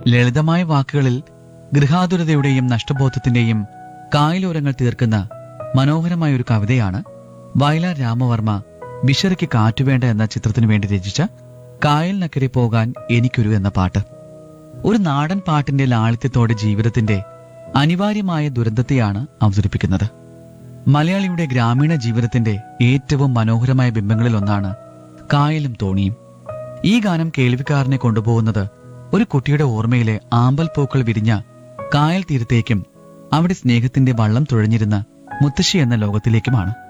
ലളിതമായ വാക്കുകളിൽ ഗൃഹാതുരതയുടെയും നഷ്ടബോധത്തിന്റെയും കായലോരങ്ങൾ തീർക്കുന്ന മനോഹരമായ ഒരു കവിതയാണ് വയലാർ രാമവർമ്മ വിശറിക്ക് കാറ്റുവേണ്ട എന്ന ചിത്രത്തിനു വേണ്ടി രചിച്ച കായലിനക്കരെ പോകാൻ എനിക്കൊരു എന്ന പാട്ട് ഒരു നാടൻ പാട്ടിന്റെ ലാളിത്യത്തോടെ ജീവിതത്തിന്റെ അനിവാര്യമായ ദുരന്തത്തെയാണ് അവതരിപ്പിക്കുന്നത് മലയാളിയുടെ ഗ്രാമീണ ജീവിതത്തിന്റെ ഏറ്റവും മനോഹരമായ ബിംബങ്ങളിൽ ഒന്നാണ് കായലും തോണിയും ഈ ഗാനം കേൾവിക്കാരനെ കൊണ്ടുപോകുന്നത് ഒരു കുട്ടിയുടെ ഓർമ്മയിലെ ആമ്പൽ പൂക്കൾ വിരിഞ്ഞ കായൽ തീരത്തേക്കും അവിടെ സ്നേഹത്തിന്റെ വള്ളം തുഴഞ്ഞിരുന്ന മുത്തശ്ശി എന്ന ലോകത്തിലേക്കുമാണ്